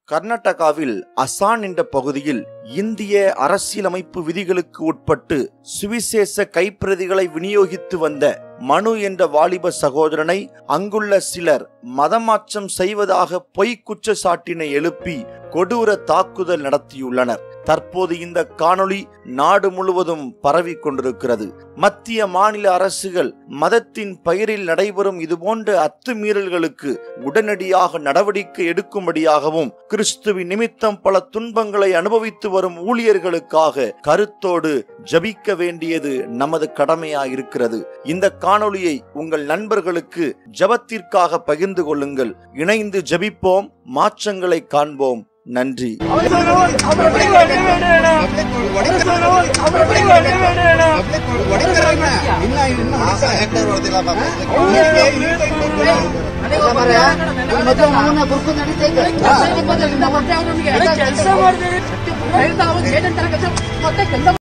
கர்நாடகாவில் அசான் என்ற பகுதியில் இந்திய அரசியலமைப்பு விதிகளுக்கு உட்பட்டு சுவிசேஷ கைப்பிரதிகளை விநியோகித்து வந்த மனு என்ற வாலிப சகோதரனை அங்குள்ள சிலர் மதமாற்றம் செய்வதாக பொய் குற்றச்சாட்டினை எழுப்பி கொடூர தாக்குதல் நடத்தியுள்ளனர் தற்போது இந்த காணொளி நாடு முழுவதும் பரவி கொண்டிருக்கிறது மத்திய மாநில அரசுகள் மதத்தின் பெயரில் நடைபெறும் இதுபோன்ற அத்துமீறல்களுக்கு உடனடியாக நடவடிக்கை எடுக்கும்படியாகவும் கிறிஸ்துவின் நிமித்தம் பல துன்பங்களை அனுபவித்து வரும் ஊழியர்களுக்காக கருத்தோடு ஜபிக்க வேண்டியது நமது கடமையாயிருக்கிறது இந்த காணொளியை உங்கள் நண்பர்களுக்கு ஜபத்திற்காக பகிர்ந்து கொள்ளுங்கள் இணைந்து ஜபிப்போம் மாற்றங்களை காண்போம் நன்றி ಕೆಲಸ ಮಾಡಿದ್ರೆ